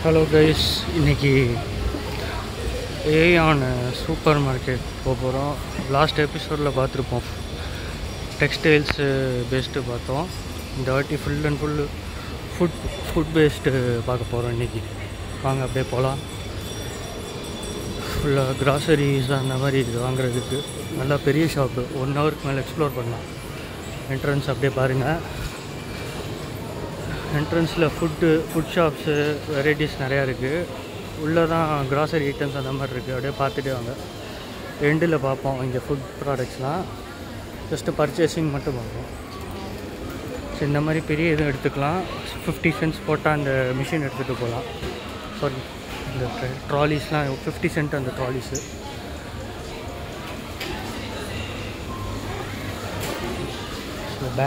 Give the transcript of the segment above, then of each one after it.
Hello guys இன்னைக்கு ஏஆன் super market போக போகிறோம் லாஸ்ட் எபிசோடில் பார்த்துருப்போம் டெக்ஸ்டைல்ஸு பேஸ்டு பார்த்தோம் இந்த வாட்டி full and full food food பேஸ்டு பார்க்க போகிறோம் இன்றைக்கி வாங்க அப்படியே போகலாம் ஃபுல்லாக கிராசரிஸ் அந்த மாதிரி இது வாங்குறதுக்கு நல்லா பெரிய ஷாப்பு ஒன் ஹவருக்கு மேலே எக்ஸ்ப்ளோர் பண்ணலாம் என்ட்ரன்ஸ் அப்படியே பாருங்கள் என்ட்ரன்ஸில் ஃபுட்டு ஃபுட் ஷாப்ஸு வெரைட்டிஸ் நிறையா இருக்குது உள்ளே தான் கிராசரி ஐட்டம்ஸ் அந்த மாதிரி இருக்குது அப்படியே பார்த்துட்டே வாங்க எண்டில் பார்ப்போம் இங்கே ஃபுட் ப்ராடக்ட்ஸ்லாம் ஜஸ்ட்டு பர்ச்சேசிங் மட்டும் பார்ப்போம் ஸோ இந்த மாதிரி பெரிய இதுவும் எடுத்துக்கலாம் ஃபிஃப்டி சென்ட்ஸ் போட்டால் அந்த மிஷின் எடுத்துகிட்டு போகலாம் சாரி இந்த ட்ராலிஸ்லாம் ஃபிஃப்டி சென்ட் அந்த ட்ராலிஸு பே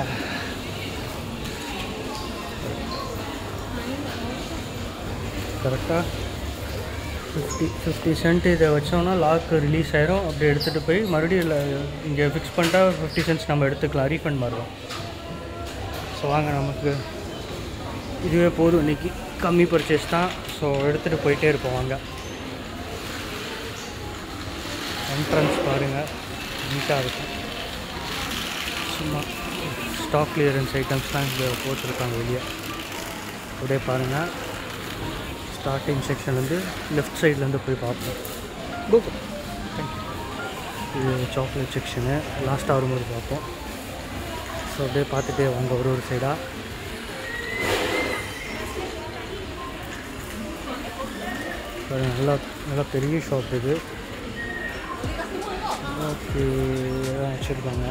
கரெக்டாக ஃபிஃப்டி ஃபிஃப்டி சென்ட் இதை வச்சோம்னா லாக் ரிலீஸ் ஆயிரும் அப்படி எடுத்துகிட்டு போய் மறுபடியும் இல்லை இங்கே ஃபிக்ஸ் பண்ணிட்டா ஃபிஃப்டி சென்ட்ஸ் நம்ம எடுத்துக்கலாம் ரீஃபண்ட் மாறும் ஸோ வாங்க நமக்கு இதுவே போதும் இன்றைக்கி கம்மி பர்ச்சேஸ் தான் ஸோ எடுத்துகிட்டு போயிட்டே இருப்போம் வாங்க என்ட்ரன்ஸ் பாருங்கள் நீட்டாக இருக்கும் சும்மா ஸ்டாக் கிளியரன்ஸ் ஐட்டம்ஸ்லாம் இங்கே போட்டிருக்காங்க வெளியே அப்படியே பாருங்கள் ஸ்டார்டிங் செக்ஷன்லேருந்து லெஃப்ட் சைட்லேருந்து போய் பார்ப்போம் கூகுள் இது சாக்லேட் செக்ஷனு லாஸ்ட்டாக வரும்போது பார்ப்போம் ஸோ அப்படியே பார்த்துட்டே வாங்க ஒரு ஒரு சைடாக நல்லா நல்லா பெரிய ஷாப் இது ஓகே வச்சுருக்காங்க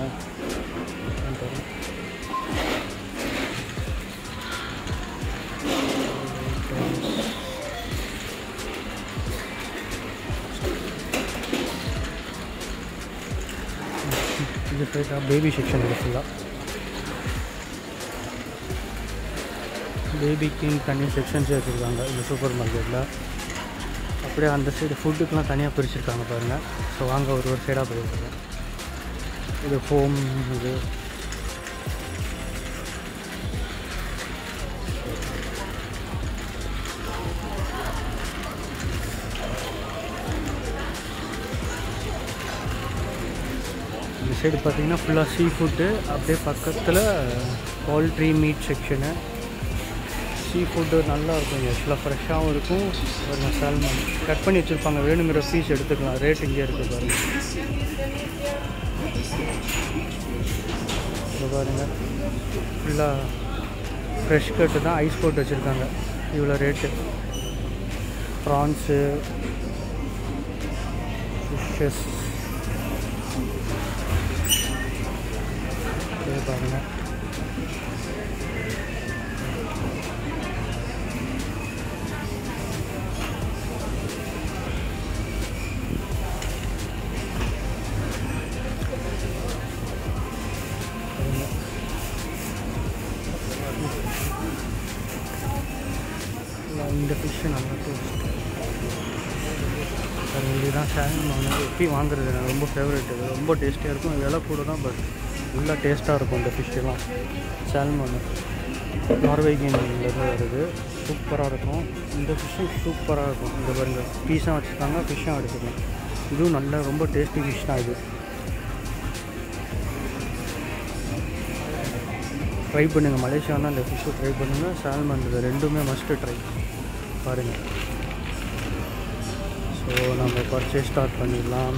இது போயிட்டா பேபி செக்ஷன் இது ஃபுல்லாக பேபிக்குன்னு தனி செக்ஷன்ஸே வச்சுருக்காங்க இந்த சூப்பர் மார்க்கெட்டில் அப்படியே அந்த சைடு ஃபுட்டுக்கெலாம் தனியாக பிரிச்சுருக்காங்க பாருங்கள் ஸோ வாங்க ஒரு ஒரு சைடாக போயிருக்காங்க இது ஃபோம் இது இந்த சைடு பார்த்தீங்கன்னா ஃபுல்லாக சீ ஃபுட்டு அப்படியே பக்கத்தில் poultry meat section sea food நல்லா இருக்கும் இங்கே ஆக்சுவலாக ஃப்ரெஷ்ஷாகவும் இருக்கும் பாருங்க சால்மன் கட் பண்ணி வச்சுருப்பாங்க வேணுங்கிற பீஸ் எடுத்துக்கலாம் ரேட் இங்கே இருக்குது பாருங்கள் இப்போ பாருங்கள் ஃபுல்லாக ஃப்ரெஷ் கட்டு தான் ஐஸ் போட்டு வச்சுருக்காங்க இவ்வளோ ரேட்டு ப்ரான்ஸு ஃபிஷ்ஷஸ் பாருங்கள் இந்த ஃபிஷ்ஷு நல்லா டேஸ்ட் அது இதுதான் சேனல் நான் எப்பயும் வாங்குறது எனக்கு ரொம்ப ஃபேவரட் இது ரொம்ப டேஸ்டியாக இருக்கும் விலை கூட தான் பட் நல்லா டேஸ்ட்டாக இருக்கும் இந்த ஃபிஷ்ஷெல்லாம் சால்மன் நார்வேகியன்லேருந்து வருது சூப்பராக இருக்கும் இந்த ஃபிஷ்ஷும் சூப்பராக இருக்கும் இந்த பாருங்க பீஸாக வச்சுருக்காங்க ஃபிஷ்ஷாக எடுத்துக்கலாம் இதுவும் நல்ல ரொம்ப டேஸ்டி ஃபிஷ் தான் இது ட்ரை பண்ணுங்கள் மலேசியானா இந்த ஃபிஷ்ஷை ட்ரை பண்ணுங்கள் சால்மன் இது ரெண்டுமே மஸ்ட்டு ட்ரை பாருங்கள் ஸோ நம்ம பர்ச்சேஸ் ஸ்டார்ட் பண்ணிடலாம்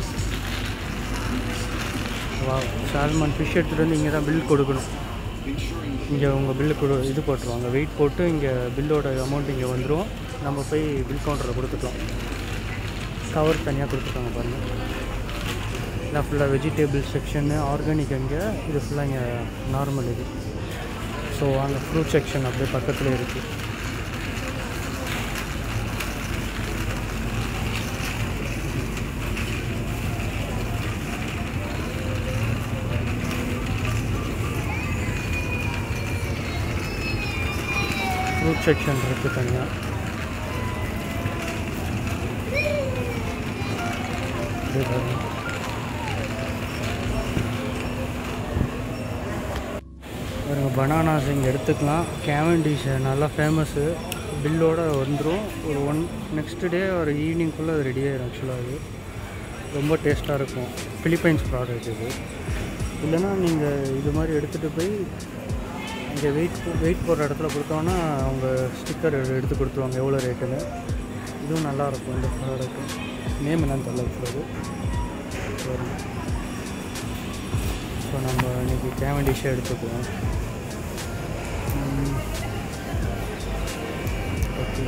வா சால்மன் ஃபிஷ் எடுத்துகிட்டு வந்து இங்கே தான் பில் கொடுக்கணும் இங்கே உங்கள் பில்லு கொடு இது போட்டுருவாங்க வெயிட் போட்டு இங்கே பில்லோட அமௌண்ட் இங்கே வந்துடும் நம்ம போய் பில் கவுண்டரில் கொடுத்துக்கலாம் கவர் தனியாக கொடுத்துருக்காங்க பாருங்கள் எல்லாம் ஃபுல்லாக வெஜிடபிள் செக்ஷனு ஆர்கானிக் அங்கே இது ஃபுல்லாக இங்கே நார்மல் இது ஸோ அங்கே ஃப்ரூட் செக்ஷன் அப்படியே பக்கத்தில் இருக்குது ஃப்ரூட் செக்ஷன் இருக்குது தனியாக பாருங்க பனானாஸ் இங்கே எடுத்துக்கலாம் கேவண்டிஷ் நல்லா ஃபேமஸ்ஸு பில்லோட வந்துடும் ஒரு ஒன் நெக்ஸ்ட் டே ஒரு ஈவினிங்குள்ளே அது ரெடி ஆயிடும் ஆக்சுவலாக அது ரொம்ப டேஸ்ட்டாக இருக்கும் ஃபிலிப்பைன்ஸ் ப்ராடக்ட் இது இல்லைன்னா நீங்கள் இது மாதிரி எடுத்துகிட்டு போய் இங்கே வெயிட் வெயிட் போடுற இடத்துல கொடுத்தோன்னா அவங்க ஸ்டிக்கர் எடுத்து கொடுத்துருவாங்க எவ்வளோ ரேட்டுன்னு இதுவும் நல்லாயிருக்கும் இந்த ப்ராடக்ட் நேம் என்னன்னு தெரியல இப்போது ஸோ நம்ம இன்றைக்கி கேவண்டிஷாக எடுத்துக்குவோம் ஓகே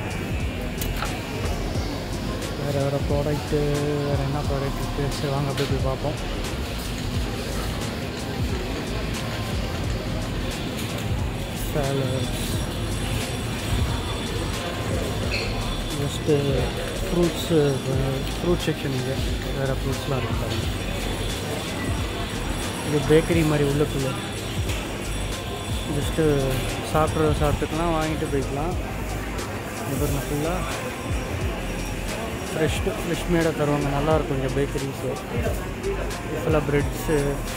வேறு வேறு ப்ராடக்ட்டு வேறு என்ன ப்ராடக்ட் இருக்குது சரி வாங்க அப்படியே போய் பார்ப்போம் salad just fruits fruit section இங்கே வேறு ஃப்ரூட்ஸ்லாம் இருக்கு பாருங்க இது பேக்கரி மாதிரி உள்ளுக்குள்ளே ஜஸ்ட்டு சாப்பிட்றத சாப்பிட்டுக்கலாம் வாங்கிட்டு போய்க்கலாம் இது ஃபுல்லாக ஃப்ரெஷ் ஃப்ரெஷ் மேடாக தருவாங்க நல்லாயிருக்கும் இங்கே பேக்கரிஸு ஃபுல்லாக ப்ரெட்ஸு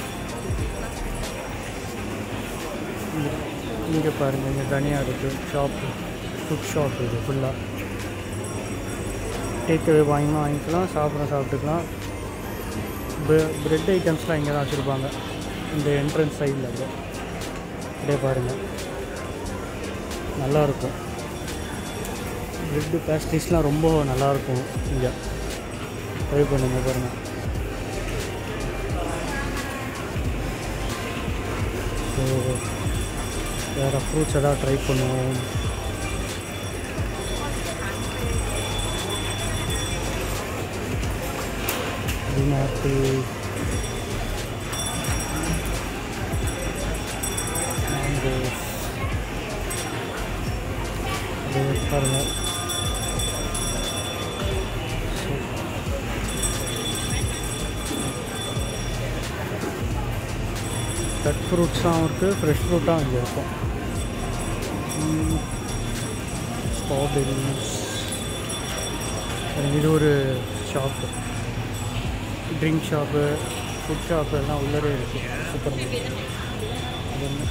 இங்கே பாருங்கள் இங்கே தனியாக இருக்குது ஷாப்பு ஃபுட் ஷாப் இது ஃபுல்லாக டேக் அவே வாங்கினா வாங்கிக்கலாம் சாப்பிட சாப்பிட்டுக்கலாம் ப்ரெட் ஐட்டம்ஸ்லாம் இங்கே தான் வச்சுருப்பாங்க இந்த என்ட்ரன்ஸ் சைடில் இங்கே அப்படியே பாருங்கள் நல்லாயிருக்கும் ப்ரெட்டு பேஸ்ட்ரிஸ்லாம் ரொம்ப நல்லாயிருக்கும் இங்கே ட்ரை பண்ணுங்க பாருங்கள் ஸோ வேறு ஃப்ரூட்ஸ் எதாவது ட்ரை பண்ணுவோம் green apple mangoes அப்படியே பாருங்க கட் ஃப்ரூட்ஸாகவும் இருக்குது ஃப்ரெஷ் ஃப்ரூட்டாகவும் இங்கே இருக்கும் ஸ்ட்ராபெரிஸ் இது ஒரு shop drink shop food shop எல்லாம் உள்ளவே இருக்குது சூப்பர் மார்க்கெட் அது ஒன்று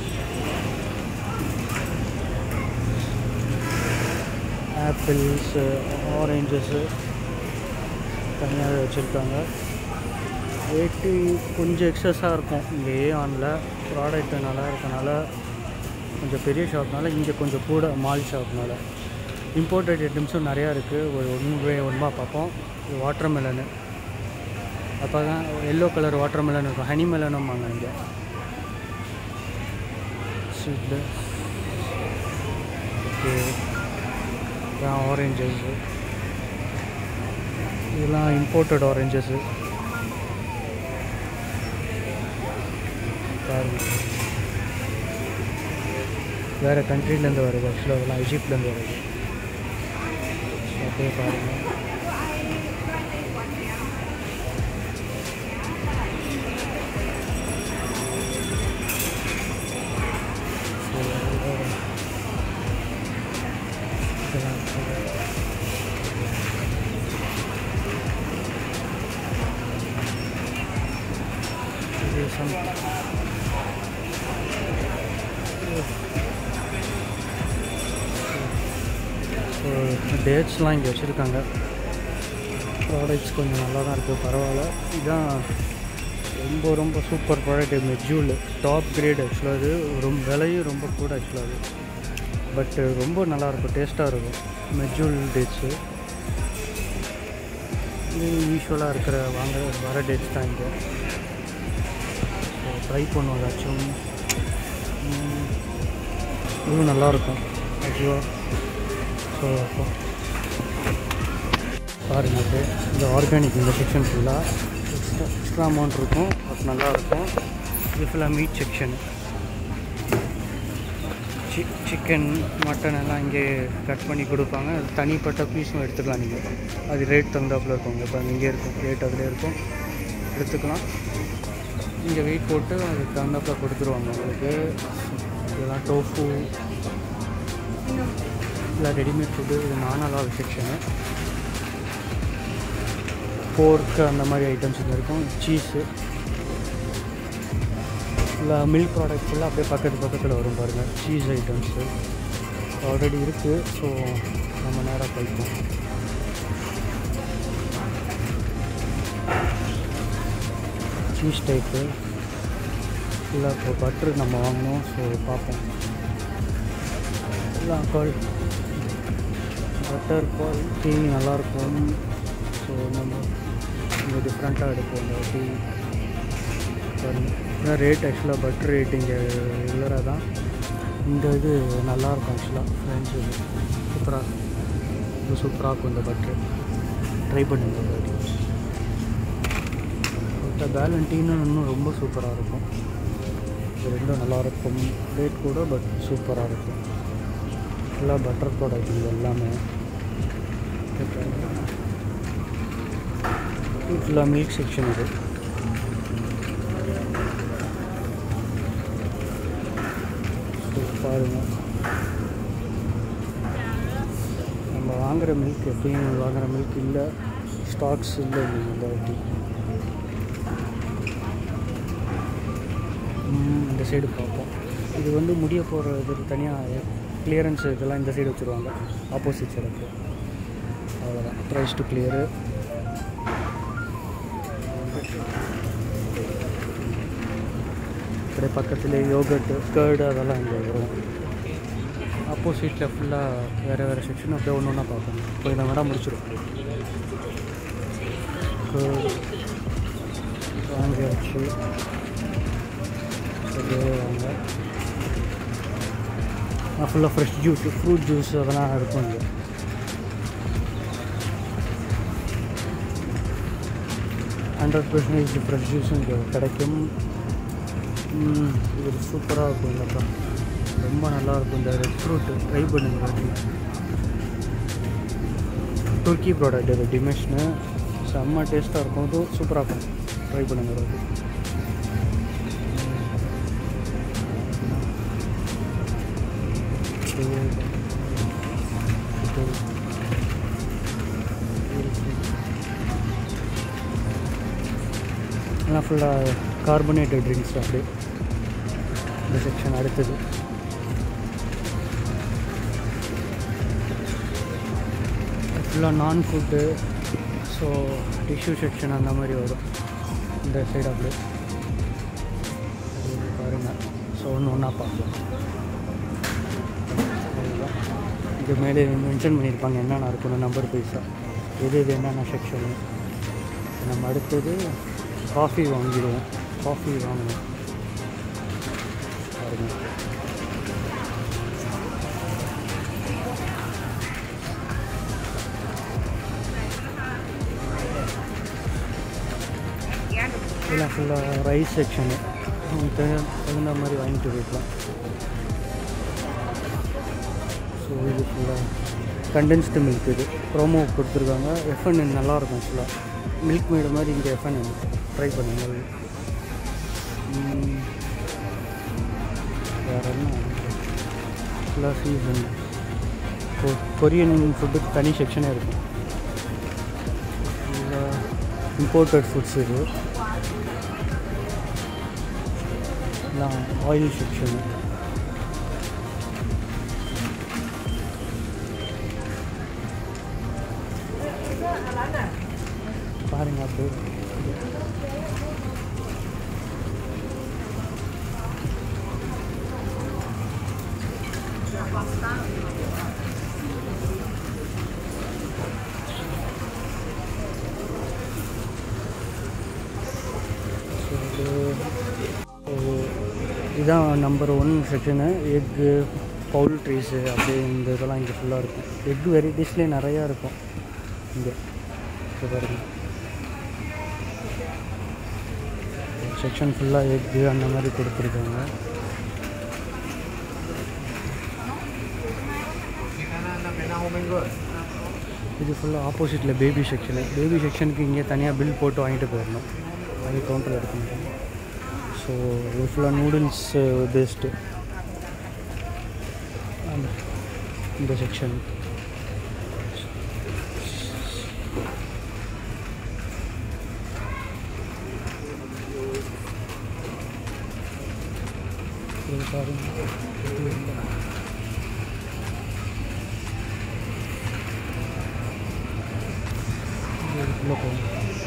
ஆப்பிள்ஸு ஆரேஞ்சஸ்ஸு தனியாகவே வச்சுருக்காங்க ரேட்டு கொஞ்சம் எக்ஸஸாக இருக்கும் இங்கே ஏஆனில் ப்ராடக்ட் நல்லா இருக்கனால கொஞ்சம் பெரிய ஷாப்னால இங்கே கொஞ்சம் கூட மால் ஷாப்னால இம்போர்ட்டட் ஐட்டம்ஸும் நிறையா இருக்குது ஒரு ஒன்று ஒன்றா பார்ப்போம் வாட்டர் மெலனு அப்போ தான் எல்லோ கலர் வாட்டர் மெலன் இருக்கும் ஹனி மெலனும் வாங்க இங்கே ஸ்வீட்டு ஓகே ஆரேஞ்சஸ்ஸு இதெல்லாம் இம்போர்ட்டட் ஆரேஞ்சஸ்ஸு பாருங்க வேறு கண்ட்ரிலேருந்து வருது ஆக்சுவலாக அதெல்லாம் எஜிப்ட்லேருந்து வருது அப்படியே பாருங்கள் இது some ஸோ டேட்ஸ்லாம் இங்கே வச்சுருக்காங்க ப்ராடக்ட்ஸ் கொஞ்சம் நல்லா தான் இருக்குது பரவாயில்ல இதுதான் ரொம்ப ரொம்ப super product Medjool top grade ஆக்சுவலாக இது ரொம்ப விலையும் ரொம்ப கூட ஆக்சுவலாக அது பட்டு ரொம்ப நல்லாயிருக்கும் டேஸ்ட்டாக இருக்கும் மெஜூல் டேட்ஸு இது யூஸ்வலாக இருக்கிற வாங்க வர டேட்ஸ் தான் இங்கே ஸோ ட்ரை பண்ணுவோம் ஏதாச்சும் ம், இதுவும் நல்லாயிருக்கும் ஆக்சுவலாக ஸோ அப்போ பாருங்கள் அப்படியே இந்த ஆர்கானிக் இந்த செக்ஷன் ஃபுல்லாக எக்ஸ்ட்ரா எக்ஸ்ட்ரா அமௌண்ட் இருக்கும் பட் நல்லாயிருக்கும் இது ஃபுல்லாக மீட் செக்ஷன் சி சிக்கன் மட்டன் எல்லாம் இங்கே கட் பண்ணி கொடுப்பாங்க அது தனிப்பட்ட பீஸும் எடுத்துக்கலாம் நீங்கள் அது ரேட் தகுந்தாப்புல இருக்கும் இப்போ இங்கே இருக்கும் ரேட் அதில் இருக்கும் எடுத்துக்கலாம் இங்கே வெயிட் போட்டு அதுக்கு தகுந்தாப்புல கொடுத்துருவாங்க உங்களுக்கு இதெல்லாம் டோஃபு இல்லை ரெடிமேட் ஃபுட்டு இது நானலாக செக்ஷனு போர்க்கு அந்த மாதிரி ஐட்டம்ஸ் இங்கே இருக்கும் சீஸு இல்லை மில்க் ப்ராடக்ட் ஃபுல்லாக அப்படியே பக்கத்து பக்கத்தில் வரும் பாருங்கள் சீஸ் ஐட்டம்ஸு ஆல்ரெடி இருக்குது ஸோ நம்ம நேராக போய்ப்போம் சீஸ் டைப்பு இல்லை இப்போ பட்ரு நம்ம வாங்கினோம் ஸோ பார்ப்போம் எல்லாம் கால் பட்டர் குவாலிட்டி நல்லாயிருக்கும் ஸோ நம்ம இங்கே டிஃப்ரெண்ட்டாக எடுப்போம் இந்த வாட்டி இதான் ரேட் ஆக்சுவலாக பட்டர் ரேட் இங்கே ரெகுலராக தான் இந்த இது நல்லாயிருக்கும் ஆக்சுவலாக ஃப்ரெண்ட்ஸ் இது சூப்பராக இது சூப்பராக இருக்கும் இந்த பட்ரு ட்ரை பண்ணுங்க இந்த வாட்டி இந்த வேலண்டின்னு இன்னும் ரொம்ப சூப்பராக இருக்கும் இது ரெண்டும் நல்லாயிருக்கும் ரேட் கூட பட் சூப்பராக இருக்கும் ஃபுல்லாக பட்டர் ப்ராடக்ட் இது எல்லாமே ஃபுல்லாக மில்க் செக்ஷன் இது ஸோ பாருங்கள் நம்ம வாங்குகிற மில்க் எப்பயும் வாங்குகிற மில்க் இல்லை ஸ்டாக்ஸ் இல்லை நீங்கள் இந்த வாட்டி ம், இந்த சைடு பார்ப்போம் இது வந்து முடிய போகிற இது தனியாக கிளியரன்ஸ் இதெல்லாம் இந்த சைடு வச்சுருவாங்க ஆப்போசிட் சைடுக்கு அவ்வளோதான் ப்ரைஸ் டு கிளியரு அப்படியே பக்கத்தில் யோகர்ட்டு கேர்டு அதெல்லாம் இங்கே வரும் ஆப்போசிட்டில் ஃபுல்லாக வேறு வேறு செக்ஷன் அப்படியே ஒன்று ஒன்றா பார்க்கணும் இப்போ இதை வேணால் முடிச்சிடும் கேர்டு வாங்கியாச்சு அப்படியே வாங்க ஃபுல்லாக ஃப்ரெஷ் ஜூஸ் ஃப்ரூட் ஜூஸ் அதெல்லாம் இருக்கும் இங்கே ஹண்ட்ரட் பர்சன்டேஜ் ஃப்ரெஷ் ஜூஸ் இங்கே கிடைக்கும் ம், இது சூப்பராக இருக்கும் இல்லைப்பா ரொம்ப நல்லாயிருக்கும் இந்த ரெட் ஃப்ரூட்டு ட்ரை பண்ணுங்க வாட்டி துர்க்கி ப்ராடக்ட் இது டிமெஷ்னு செம்ம டேஸ்ட்டாக இருக்கும் இது சூப்பராக இருக்கும் ட்ரை பண்ணுங்க ஒரு வாட்டி ஸோ எல்லாம் ஃபுல்லாக கார்பனேட்டட் ட்ரிங்க்ஸ் அப்படியே இந்த செக்ஷன் அடுத்தது ஃபுல்லாக நான் ஃபுட்டு ஸோ டிஷ்யூ செக்ஷன் அந்த மாதிரி வரும் இந்த சைடு அப்படியே அது பாருங்கள் ஸோ ஒன்று ஒன்றா பார்க்கலாம் அதுதான் இது மேலே மென்ஷன் பண்ணியிருப்பாங்க என்னென்ன இருக்கணும் நம்பர் பைஸா எது எது என்னென்ன செக்ஷனு நம்ம அடுத்தது காஃபி வாங்கிடுவோம் காஃபி வாங்கணும் பாருங்க இதெல்லாம் ஃபுல்லாக ரைஸ் செக்ஷனு தகுந்த மாதிரி வாங்கிட்டு போய்க்கலாம் ஸோ இது ஃபுல்லாக கண்டென்ஸ்டு மில்க் இது ப்ரோமோ கொடுத்துருக்காங்க எஃப்என் நல்லாயிருக்கும் ஃபுல்லாக மில்க் மேடு மாதிரி இங்கே எஃப்என் ட்ரை பண்ணுங்க ம், வேற என்ன ஃபுல்லாக சீசன் கொரியன் ஃபுட்டுக்கு தனி செக்ஷனே இருக்கும் ஃபுல்லாக இம்போர்ட்டட் ஃபுட்ஸ் இது எல்லாம் ஆயில் செக்ஷனு பாருங்க அப்படியே So, இது- இதுதான் number one section egg poultries அப்படியே இந்த இதெல்லாம் இங்கே ஃபுல்லாக இருக்கும் எக் வெரைட்டிஸ்லேயே நிறையா இருக்கும் இங்கே இப்போ பாருங்க செக்ஷன் ஃபுல்லாக எக்கு அந்த மாதிரி கொடுத்துருக்காங்க இது ஃபுல்லாக ஆப்போசிட்டில் பேபி செக்ஷனு பேபி செக்ஷனுக்கு இங்கே தனியாக பில் போட்டு வாங்கிட்டு போயிடணும் அது கவுண்டரில் எடுக்க முடியும் ஸோ இது ஃபுல்லாக நூடுல்ஸ் பேஸ்டு இந்த செக்ஷன் இது பாருங்க இது இல்லை. உள்ளே போகும்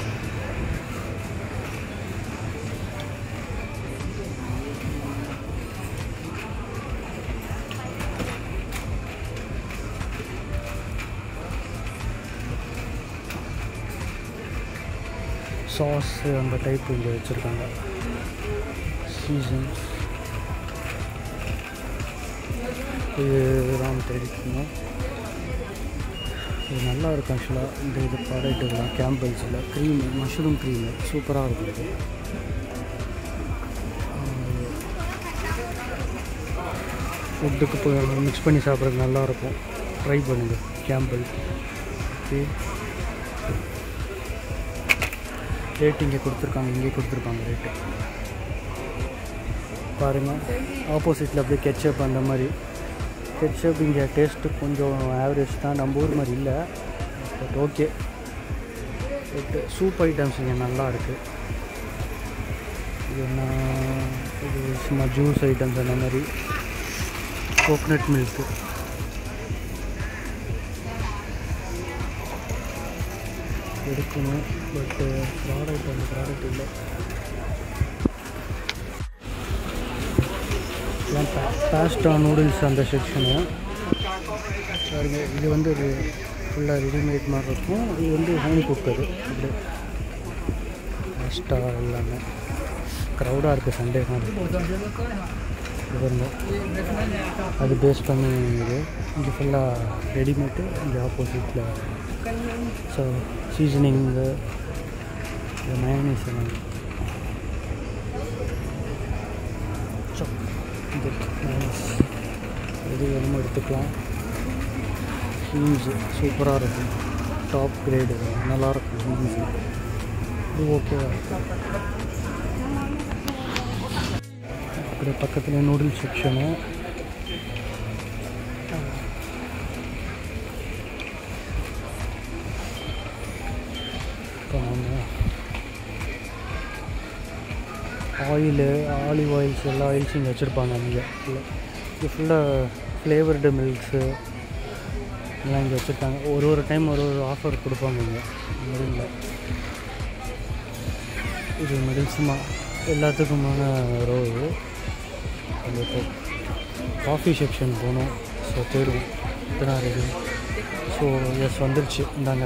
சாஸ் அந்த டைப் இங்கே வச்சுருக்காங்க சீசன்ஸ் இது ராம் தெரிவிக்கணும் இது நல்லா இருக்கும் ஆக்சுவலாக இந்த இது ப்ராடக்ட் இதெல்லாம் கேம்பல்ஸில் க்ரீம் மஷ்ரூம் க்ரீம் சூப்பராக இருக்கும் இது ஃபுட்டுக்கு போய் மிக்ஸ் பண்ணி சாப்பிட்றது நல்லாயிருக்கும் ட்ரை பண்ணுங்கள் கேம்பல் ஓகே ரேட் இங்கே கொடுத்துருக்காங்க இங்கே கொடுத்துருக்காங்க ரேட்டு பாருங்கள் ஆப்போசிட்டில் அப்படியே கெச்சப் அந்த மாதிரி கெச்சப் இங்கே டேஸ்ட்டு கொஞ்சம் ஆவரேஜ் தான் நம்ம ஊர் மாதிரி இல்லை but okay but soup items இங்கே நல்லா இருக்குது இது என்ன இது சும்மா ஜூஸ் ஐட்டம்ஸ் அந்த மாதிரி கோகனட் மில்க்கு எடுக்கணும் பட்டு ப்ராடக்ட் அந்த ப்ராடக்ட் இல்லை பாஸ்டா நூடுல்ஸ் அந்த செக்ஷனு பாருங்க இது வந்து ஒரு ஃபுல்லாக ரெடிமேட் மாதிரி இருக்கும் இது வந்து ஹோம் குக்கரு இப்படி பாஸ்டா எல்லாமே க்ரௌடாக இருக்குது சண்டே இது பாருங்க அது பேஸ் பண்ணி இது இங்கே ஃபுல்லாக ரெடிமேட்டு இங்கே ஆப்போசிட்டில் ஸோ சீசனிங்கு இந்த மயனீஸ் எல்லாம் ஸோ இது mayonnaise. எது வேணுமோ எடுத்துக்கலாம் ஹீம்ஸ் சூப்பராக இருக்கும் டாப் கிரேடு நல்லாயிருக்கும் ஹீம்ஸ் இது ஓகேவா இருக்கும் அப்படியே பக்கத்தில் நூடுல்ஸ் செக்ஷனு இப்போ நம்ம ஆயிலு ஆலிவ் ஆயில்ஸ் எல்லா ஆயில்ஸும் இங்கே வச்சுருப்பாங்க இங்கே ஃபுல்லாக இது ஃபுல்லாக ஃப்ளேவர்டு மில்க்ஸு எல்லாம் இங்கே வச்சுருக்காங்க ஒரு ஒரு டைம் ஒரு ஒரு ஆஃபர் கொடுப்பாங்க இங்கே மிடில் இது மிடில்ஸுமா எல்லாத்துக்குமான ரோ இது அந்த இப்போ காஃபி செக்ஷன் போகணும் ஸோ தேடுவோம் இத்தனை ரெடி ஸோ எஸ் வந்துருச்சு இந்தாங்க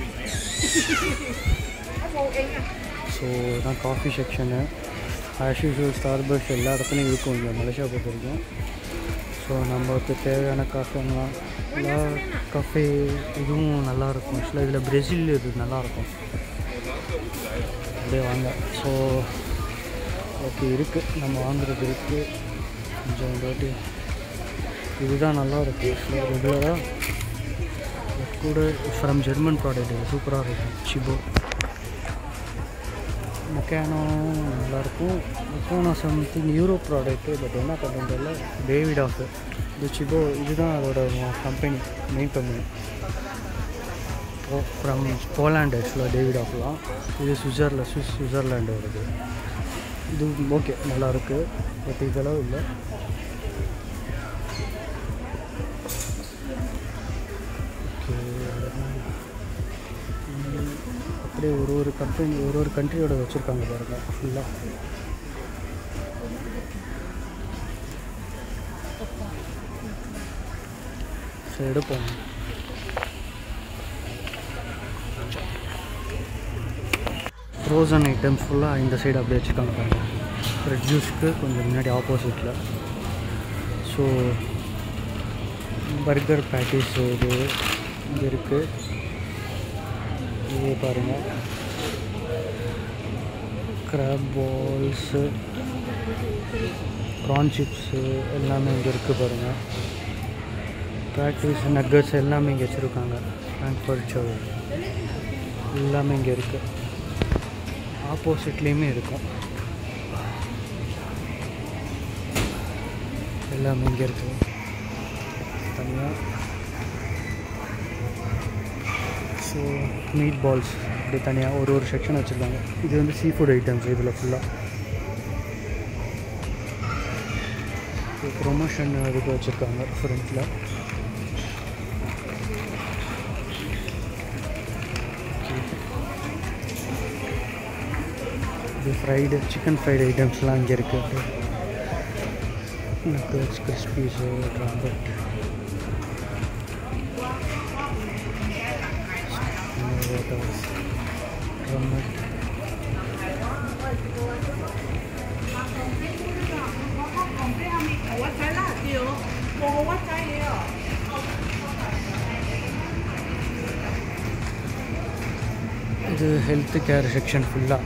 ஸோ இதான் coffee section as usual Starbucks எல்லா இடத்துலையும் இருக்கும் இங்கே மலேசியா பொறுத்த வரைக்கும் ஸோ நம்மளுக்கு தேவையான காஃபிலாம் எல்லா காஃபே இதுவும் நல்லாயிருக்கும் ஆக்சுவலாக இதில் பிரேசில் இது நல்லாயிருக்கும் அப்படியே வாங்க ஸோ ஓகே இருக்குது நம்ம வாங்குறது இருக்குது கொஞ்சம் இந்த வாட்டி இதுதான் நல்லா இருக்குது ஆக்சுவலாக ரெகுலராக கூட ஃப்ரம் ஜெர்மன் ப்ராடக்ட் இது சூப்பராக இருக்கும் சிபோ மெக்கானோ நல்லாயிருக்கும் மெக்கானோ சம்திங் யூரோப் ப்ராடக்ட்டு பட் என்ன பண்ணுறதில்ல டேவிட் ஆஃப் இது சிபோ இதுதான் அதோட company main company from Poland ஆக்சுவலாக டேவிட் ஆஃப்லாம் இது சுவிட்சர்ல சுவிஸ் சுவிட்சர்லாண்டு வருது இது ஓகே நல்லாயிருக்கு பட் இதெல்லாம் இல்லை ஓகே அப்படியே ஒரு ஒரு கம்பெனி ஒரு ஒரு கண்ட்ரியோட வச்சுருக்காங்க பாருங்க ஃபுல்லாக சரி எடுப்போம் ஃப்ரோசன் ஐட்டம்ஸ் ஃபுல்லாக இந்த சைடு அப்படியே வச்சுருக்காங்க பாருங்க ஃப்ரெட் ஜூஸ்க்கு கொஞ்சம் முன்னாடி ஆப்போசிட்டில் ஸோ பர்கர் பேட்டிஸ் இது இங்கே இருக்குது இது பாருங்கள் கிராப் பால்ஸு ப்ரான் சிப்ஸு எல்லாமே இங்கே இருக்குது பாருங்கள் ப்ராக்டிஸ் நக்கட்ஸ் எல்லாமே இங்கே வச்சுருக்காங்க ஃப்ராங்க்ஃபர்ட் ஷோ எல்லாமே இங்கே இருக்குது ஆப்போசிட்லேயுமே இருக்கும் எல்லாமே இங்கே இருக்குது தனியாக ஸோ மீட் பால்ஸ் இப்படி தனியாக ஒரு ஒரு செக்ஷன் வச்சுருக்காங்க இது வந்து சீ ஃபுட் ஐட்டம்ஸ் இதில் ஃபுல்லாக ப்ரொமோஷன் இதுக்கு வச்சுருக்காங்க ஃப்ரண்ட்டில் இது ஃப்ரைடு சிக்கன் ஃப்ரைடு ஐட்டம்ஸ்லாம் இங்கே இருக்குது நக்கல்ஸ் கிறிஸ்பீஸு ராபர்ட் ட்ரம்மட் இது ஹெல்த் கேர் செக்ஷன் ஃபுல்லாக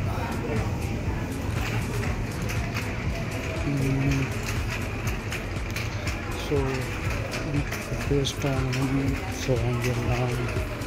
ஸோ பேஸ்ட் ஆகணும் ஸோ அங்கெல்லாம்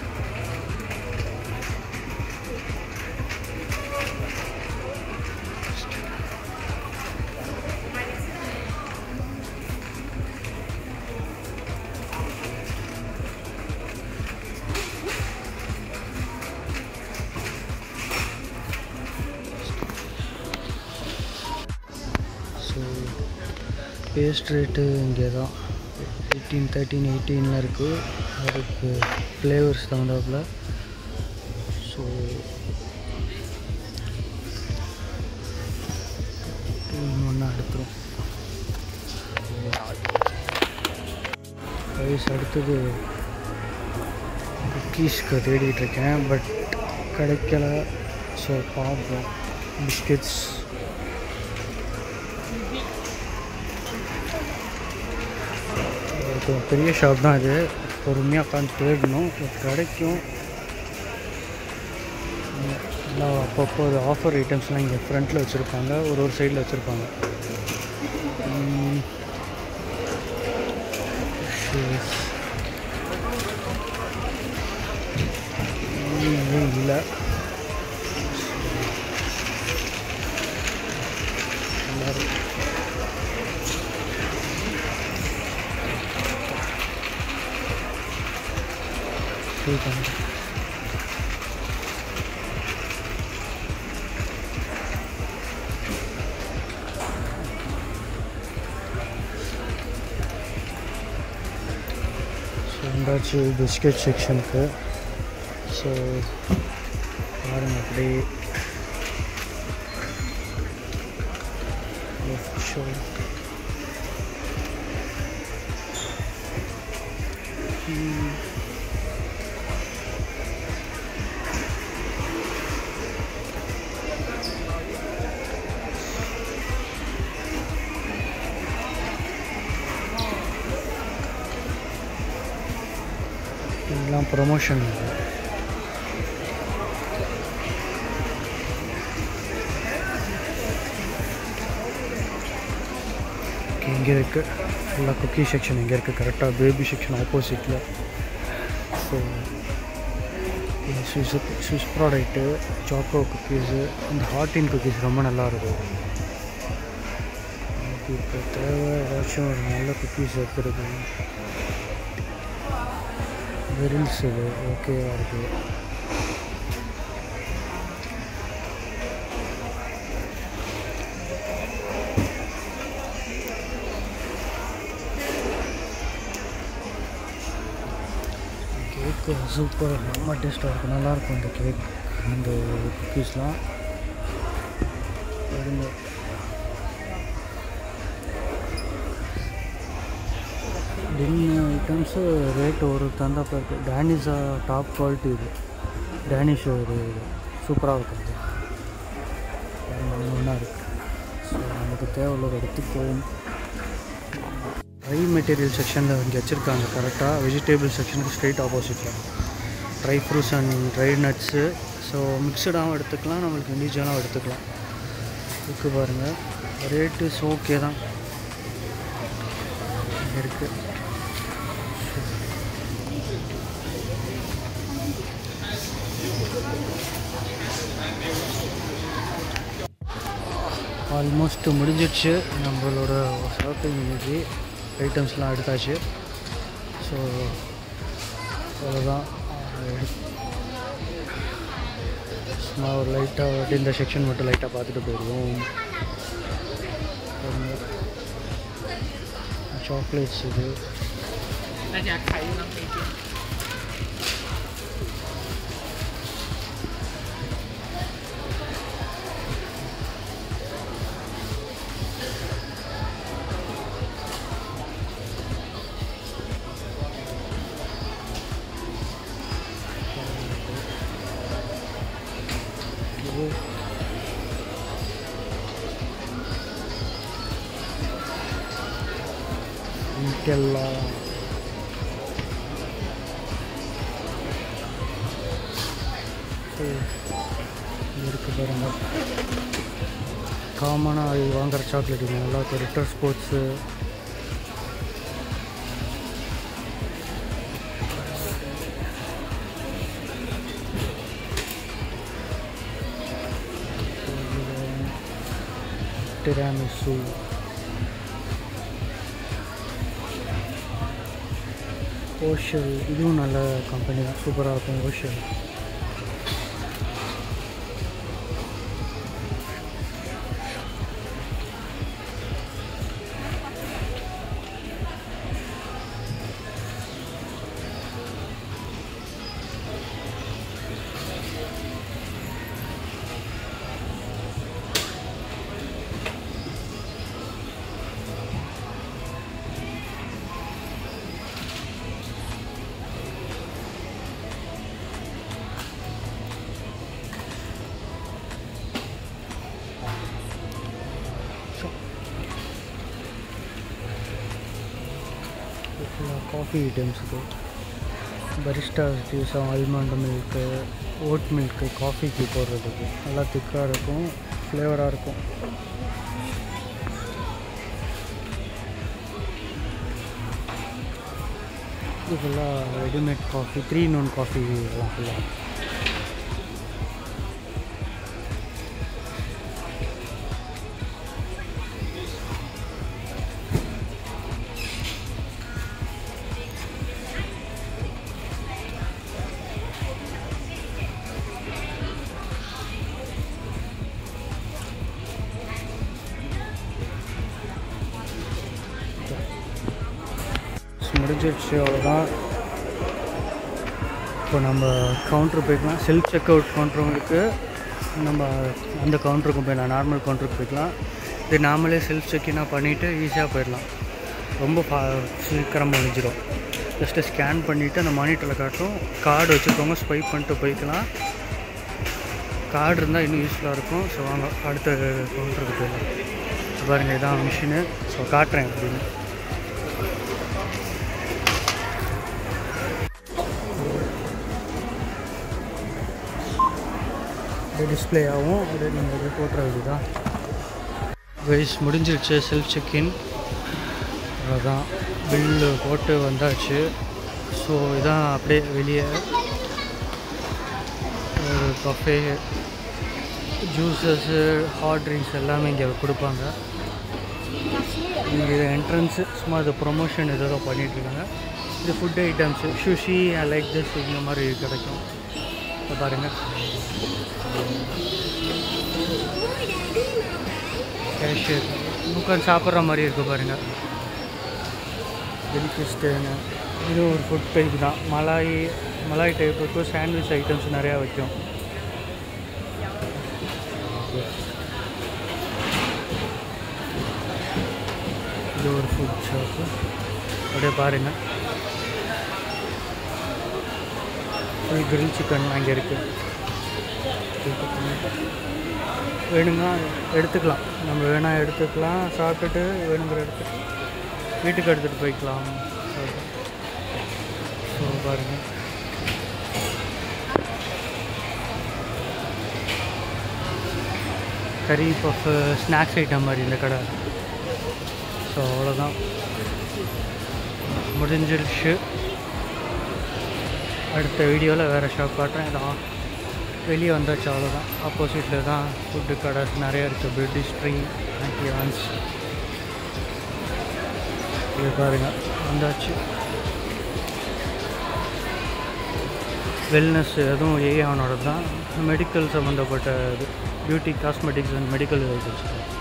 ஸோ பேஸ்ட் ரேட்டு இங்கே தான் எயிட்டீன் தேர்ட்டீன் எயிட்டீனில் இருக்குது அதுக்கு ஃப்ளேவர்ஸ் தகுந்தாப்புல ஸோ ஒன்றா எடுத்துரும் ரைஸ் அடுத்தது குக்கீஸ்க்கு தேடிட்டு இருக்கேன் பட் கிடைக்கல ஸோ பார்ப்போம் பிஸ்கெட்ஸ் இது பெரிய ஷாப் தான் இது பொறுமையாக உட்காந்து தேடணும் பட் கிடைக்கும் எல்லாம் அப்பப்போ அது ஆஃபர் ஐட்டம்ஸ்லாம் இங்கே ஃப்ரண்ட்டில் வச்சுருப்பாங்க ஒரு ஒரு சைடில் வச்சுருப்பாங்க இல்லை எல்லாரும் ஃபீல் பண்ணுறேன் ஸோ வந்தாச்சு பிஸ்கெட் செக்ஷனுக்கு ஸோ பாருங்க அப்படியே ஷோ இதெல்லாம் ப்ரொமோஷன் இங்கே இருக்குது ஃபுல்லாக குக்கி செக்ஷன் இங்கே இருக்குது கரெக்டாக பேபி செக்ஷன் ஆப்போசிட்டில் so Swiss Swiss product choco cookies இந்த ஹாட்டின் குக்கீஸ் ரொம்ப நல்லாயிருக்கும் எனக்கு இப்போ தேவை ஏதாச்சும் ஒரு நல்ல குக்கீஸ் எடுத்துருக்கு வெரில்ஸ் இது ஓகேவா இருக்குது கேக்கு சூப்பர் ரொம்ப டேஸ்ட்டாக இருக்கும் நல்லாயிருக்கும் இந்த கேக் இந்த குக்கீஸ்லாம் இருங்க டின் ஐட்டம்ஸு ரேட் ஒரு தந்தாப்பா இருக்குது டேனிஷா டாப் குவாலிட்டி இது டேனிஷ் ஒரு இது சூப்பராக இருக்கும் இது ஒன்றா இருக்குது ஸோ நமக்கு தேவையுள்ள எடுத்துக்கோம் ட்ரை மெட்டீரியல் செக்ஷனில் இங்கே வச்சுருக்காங்க கரெக்டாக வெஜிடேபிள் செக்ஷனுக்கு ஸ்ட்ரெயிட் ஆப்போசிட்டில் dry fruits and dry nuts so மிக்சடாகவும் எடுத்துக்கலாம் நம்மளுக்கு இண்டிவிஜுவலாகவும் எடுத்துக்கலாம் இருக்குது பாருங்கள் ரேட்டுஸ் ஓகே தான் இங்கே இருக்குது ஆல்மோஸ்ட் முடிஞ்சிடுச்சு நம்மளோட ஷாப்பிங் இன்னைக்கு ஐட்டம்ஸ்லாம் எடுத்தாச்சு ஸோ அவ்வளோதான் சும்மா ஒரு லைட்டாக இந்த செக்ஷன் மட்டும் லைட்டாக பார்த்துட்டு போயிடுவோம் சாக்லேட்ஸ் இது 大家开一浪费点。 ஸோ இங்கெல்லாம் இருக்கு பாருங்க காமனாக வாங்குற சாக்லேட் இது நல்லா இருக்கும் ரிட்டர் ஸ்போர்ட்ஸு டிராமிசு ஓஷல் இதுவும் நல்ல கம்பெனி தான் சூப்பராக இருக்கும் ஓஷல் காஃபி ஐட்டம்ஸ் இது barista use almond milk oat milk காஃபிக்கு போடுறதுக்கு நல்லா திக்காக இருக்கும் ஃப்ளேவராக இருக்கும் இது ஃபுல்லாக ரெடிமேட் காஃபி த்ரீ நோன் காஃபி இதெல்லாம் ஃபுல்லாக முடிஞ்சிடுச்சு அவ்வளோதான் இப்போ நம்ம கவுண்ட்ரு போய்க்கலாம் செல்ஃப் செக் அவுட் கவுண்டரும் இருக்குது நம்ம அந்த கவுண்டருக்கும் போயிடலாம் நார்மல் கவுண்டருக்கு போய்க்கலாம் இது நாமளே செல்ஃப் செக்கினாக பண்ணிவிட்டு ஈஸியாக போயிடலாம் ரொம்ப ஃபா சீக்கிரம் முடிஞ்சிடும் ஜஸ்ட்டு ஸ்கேன் பண்ணிவிட்டு அந்த மானிட்டரில் காட்டும் கார்டு வச்சுருக்கவங்க ஸ்வைப் பண்ணிட்டு போய்க்கலாம் கார்டு இருந்தால் இன்னும் யூஸ்ஃபுல்லாக இருக்கும் ஸோ வாங்க அடுத்த கவுண்டருக்கு போயிடலாம் பாருங்கள் இதான் மிஷினு ஸோ காட்டுறேன் அப்படின்னு அப்படியே டிஸ்பிளே ஆகும் அப்படியே நம்ம இது போட்டுறது தான் வைஸ் முடிஞ்சிருச்சு செல்ஃப் செக்இன் அவ்வளோதான் பில்லு போட்டு வந்தாச்சு ஸோ இதான் அப்படியே வெளியே ஒரு கஃபே ஜூஸஸ்ஸு ஹாட் ட்ரிங்க்ஸ் எல்லாமே இங்கே கொடுப்பாங்க இங்கே என்ட்ரன்ஸு சும்மா இது ப்ரொமோஷன் ஏதோ பண்ணிகிட்ருக்காங்க இது food items sushi I like this இந்த மாதிரி கிடைக்கும் இப்போ பாருங்கள் கேஷியர் உட்காந்து சாப்பிட்ற மாதிரி இருக்கு பாருங்கள் டெலிகஸ்ட்டுன்னு இது ஒரு ஃபுட் டைப் தான் மலாய் மலாய் டைப் இருக்கும் சாண்ட்விச் ஐட்டம்ஸ் நிறையா வைக்கும் இது ஒரு ஃபுட் ஷாப்பு அப்படியே பாருங்கள் ஃபுல் கிரில் சிக்கன் அங்கே இருக்குது வேணுங்கன்னா எடுத்துக்கலாம் நம்ம வேணா எடுத்துக்கலாம் சாப்பிட்டுட்டு வேணுங்கிற எடுத்து வீட்டுக்கு எடுத்துகிட்டு போய்க்கலாம் ஸோ பாருங்கள் கறி பஃப் ஸ்நாக்ஸ் ஐட்டம் மாதிரி இந்த கடை ஸோ அவ்வளோதான் முடிஞ்சிருச்சு அடுத்த வீடியோவில் வேறு ஷாப் காட்டுறேன் இதான் வெளியே வந்தாச்சு அவ்வளோதான் ஆப்போசிட்டில் தான் ஃபுட்டு கடை நிறைய இருக்குது பிரிட்டிஷ் ட்ரீ ஆன்டியான்ஸ் இது பாருங்கள் வந்தாச்சு வெல்னஸ் அதுவும் ஏஆனோட தான் மெடிக்கல் சம்மந்தப்பட்ட இது பியூட்டி காஸ்மெட்டிக்ஸ் அண்ட் மெடிக்கல் வச்சுருக்கேன்